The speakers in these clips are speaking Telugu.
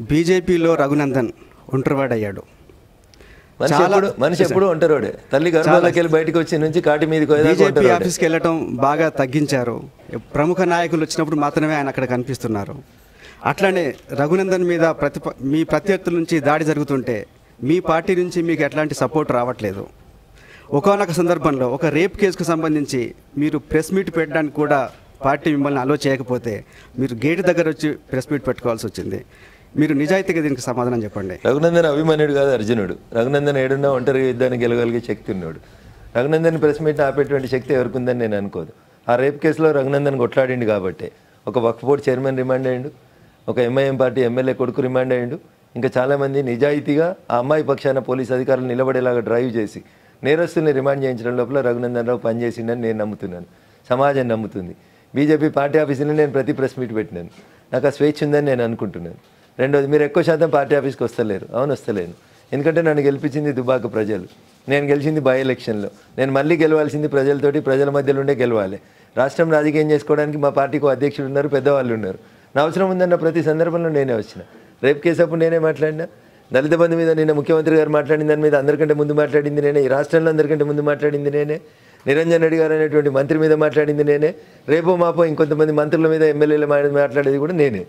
బీజేపీలో రఘునందన్ ఒంటరివాడయ్యాడు మనిషి చాలా- ఎప్పుడు మనిషి ఎప్పుడు ఉంటారోడే తల్లి గర్భంలోకి వెళ్ళి బయటకు వచ్చి నుంచి కాటి మీదకి పోయేదాకా బీజేపీ ఉంటారోడే. ఆఫీస్కి వెళ్ళటం బాగా తగ్గించారు ప్రముఖ నాయకులు వచ్చినప్పుడు మాత్రమే ఆయన అక్కడ కనిపిస్తున్నారు అట్లానే రఘునందన్ మీద ప్రతి మీ ప్రత్యర్థుల నుంచి దాడి జరుగుతుంటే మీ పార్టీ నుంచి మీకు ఎట్లాంటి సపోర్ట్ రావట్లేదు ఒకనొక సందర్భంలో ఒక రేప్ కేసుకు సంబంధించి మీరు ప్రెస్ మీట్ పెట్టడానికి కూడా పార్టీ మిమ్మల్ని అలో చేయకపోతే మీరు గేట్ దగ్గర వచ్చి ప్రెస్ మీట్ పెట్టుకోవాల్సి వచ్చింది మీరు నిజాయితీగా దీనికి సమాధానం చెప్పండి రఘునందన్ అభిమన్యుడు కాదు అర్జునుడు రఘునందన్ ఏడున్నా ఒంటరిగా యుద్ధాన్ని గెలవగలిగే శక్తి ఉన్నాడు రఘునందన్ ప్రెస్ మీట్ ఆపేటువంటి శక్తి ఎవరికి ఉందని నేను అనుకోదు ఆ రేప్ కేసులో రఘునందన్ కొట్లాడిండు కాబట్టి ఒక వక్ఫ్ బోర్డ్ చైర్మన్ రిమాండ్ అయ్యిండు ఒక ఎంఐఎం పార్టీ ఎమ్మెల్యే కొడుకు రిమాండ్ అయ్యిండు ఇంకా చాలామంది నిజాయితీగా ఆ అమ్మాయి పక్షాన పోలీస్ అధికారులు నిలబడేలాగా డ్రైవ్ చేసి నేరస్తుల్ని రిమాండ్ చేయించడం లోపల రఘునందన్ రావు పనిచేసిండని నేను నమ్ముతున్నాను సమాజం నమ్ముతుంది బీజేపీ పార్టీ ఆఫీసులో నేను ప్రతి ప్రెస్ మీట్ పెట్టినాను నాకు ఆ స్వేచ్ఛ ఉందని నేను అనుకుంటున్నాను రెండోది మీరు ఎక్కువ శాతం పార్టీ ఆఫీస్కి వస్తలేరు అవును వస్తలేను ఎందుకంటే నన్ను గెలిపించింది దుబాక ప్రజలు నేను గెలిచింది బై ఎలక్షన్లో నేను మళ్ళీ గెలవాల్సింది ప్రజలతోటి ప్రజల మధ్యలో ఉండే గెలవాలి రాష్ట్రం రాజకీయం చేసుకోవడానికి మా పార్టీకి ఓ అధ్యక్షుడు ఉన్నారు పెద్దవాళ్ళు ఉన్నారు నా అవసరం ఉందన్న ప్రతి సందర్భంలో నేనే వచ్చిన రేపు కేసు అప్పుడు నేనే మాట్లాడినా దళిత బంధు మీద నిన్న ముఖ్యమంత్రి గారు మాట్లాడిన దాని మీద అందరికంటే ముందు మాట్లాడింది నేనే ఈ రాష్ట్రంలో అందరికంటే ముందు మాట్లాడింది నేనే నిరంజన్ రెడ్డి గారు అనేటువంటి మంత్రి మీద మాట్లాడింది నేనే రేపో మాపో ఇంకొంతమంది మంత్రుల మీద ఎమ్మెల్యేల మీద మాట్లాడేది కూడా నేనే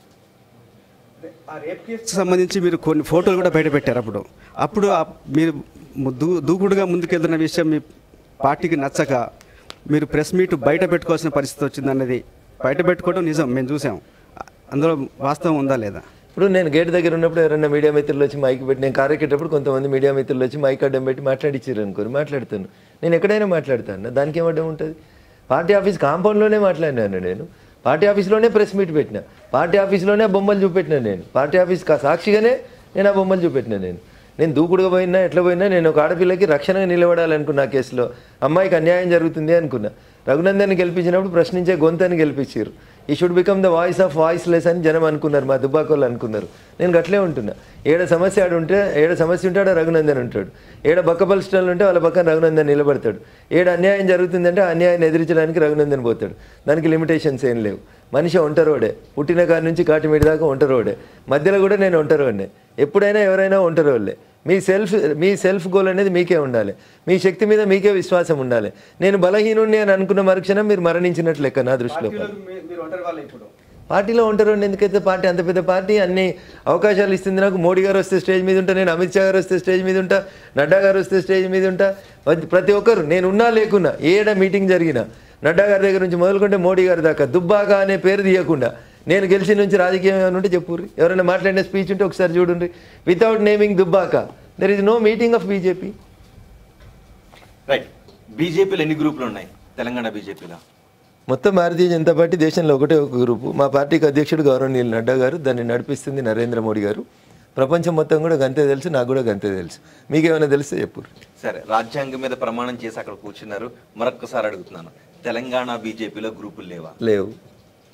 ఆ రేప్ కేసుకు సంబంధించి మీరు కొన్ని ఫోటోలు కూడా బయట పెట్టారు అప్పుడు అప్పుడు ఆ మీరు దూ దూకుడుగా ముందుకెళ్తున్న విషయం మీ పార్టీకి నచ్చక మీరు ప్రెస్ మీట్ బయట పెట్టుకోవాల్సిన పరిస్థితి వచ్చిందన్నది బయట పెట్టుకోవడం నిజం మేము చూసాం అందులో వాస్తవం ఉందా లేదా ఇప్పుడు నేను గేట్ దగ్గర ఉన్నప్పుడు ఎవరైనా మీడియా మిత్రులు వచ్చి మైక్ పెట్టి నేను కారు ఎక్కేటప్పుడు కొంతమంది మీడియా మిత్రులు వచ్చి మైక్ అడ్డం పెట్టి మాట్లాడిచ్చారు అనుకోరు మాట్లాడుతాను నేను ఎక్కడైనా మాట్లాడతాను దానికి ఏమడ్డం ఉంటుంది పార్టీ ఆఫీస్ కాంపౌండ్లోనే మాట్లాడినాను నేను పార్టీ ఆఫీస్లోనే ప్రెస్ మీట్ పెట్టిన పార్టీ ఆఫీస్లోనే ఆ బొమ్మలు చూపెట్టినా నేను పార్టీ ఆఫీస్ కా- సాక్షిగానే నేను ఆ బొమ్మలు చూపెట్టినా నేను నేను దూకుడుగా పోయినా ఎట్లా పోయినా నేను ఒక ఆడపిల్లకి రక్షణగా నిలబడాలనుకున్నా ఆ కేసులో అమ్మాయికి అన్యాయం జరుగుతుంది అనుకున్నా రఘునందన్ గెలిపించినప్పుడు ప్రశ్నించే గొంతని గెలిపించారు he should become the voice of voiceless అని జనం అనుకున్నారు మా దుబ్బాకోళ్ళు అనుకున్నారు నేను గట్లే ఉంటున్నా ఏడ సమస్య ఆడు ఉంటే ఏడ సమస్య ఉంటాడో రఘునందన్ ఉంటాడు ఏడ బక్కపల్ స్టాల్ ఉంటే వాళ్ళ పక్కన రఘునందన్ నిలబడతాడు ఏడ అన్యాయం జరుగుతుందంటే ఆ అన్యాయాన్ని ఎదిరించడానికి రఘునందన్ పోతాడు దానికి లిమిటేషన్స్ ఏం లేవు మనిషి ఒంటరోడే పుట్టిన కాడి నుంచి కాటిమిడి దాకా ఒంటరోడే మధ్యలో కూడా నేను ఒంటరోడే ఎప్పుడైనా ఎవరైనా ఒంటరోళ్ళే మీ సెల్ఫ్ మీ సెల్ఫ్ గోల్ అనేది మీకే ఉండాలి మీ శక్తి మీద మీకే విశ్వాసం ఉండాలి నేను బలహీనుణ్ణి అని అనుకున్న మరుక్షణం మీరు మరణించినట్లు లెక్క నా దృష్టిలో పార్టీలో ఉంటారు ఎందుకైతే పార్టీ అంత పెద్ద పార్టీ అన్ని అవకాశాలు ఇస్తుంది నాకు మోడీ గారు వస్తే స్టేజ్ మీద ఉంటా నేను అమిత్ షా గారు వస్తే స్టేజ్ మీద ఉంటా నడ్డా గారు వస్తే స్టేజ్ మీద ఉంటా ప్రతి- ప్రతి ఒక్కరు నేను ఉన్నా లేకున్నా ఏడ మీటింగ్ జరిగినా నడ్డా గారి దగ్గర నుంచి మొదలుకుంటే మోడీ గారి దాకా దుబ్బాగా అనే పేరు తీయకుండా నేను గెలిచి నుంచి రాజకీయం ఏమైనా ఉంటే చెప్పుర్రి ఎవరైనా మాట్లాడిన స్పీచ్ ఉంటే ఒకసారి చూడండి without naming Dubbaka there is no meeting of BJP right బీజేపీలో ఎన్ని గ్రూపులు ఉన్నాయి తెలంగాణ బీజేపీలో మొత్తం భారతీయ జనతా పార్టీ దేశంలో ఒకటే ఒక గ్రూపు మా పార్టీకి అధ్యక్షుడు గౌరవనీయులు నడ్డా గారు దాన్ని నడిపిస్తుంది నరేంద్ర మోడీ గారు ప్రపంచం మొత్తం కూడా గంతే తెలుసు నాకు కూడా గంతే తెలుసు మీకేమైనా తెలిస్తే చెప్పు సరే రాజ్యాంగం మీద ప్రమాణం చేసి అక్కడ కూర్చున్నారు మరొక్కసారి అడుగుతున్నాను తెలంగాణ బీజేపీలో గ్రూపులు లేవా లేవు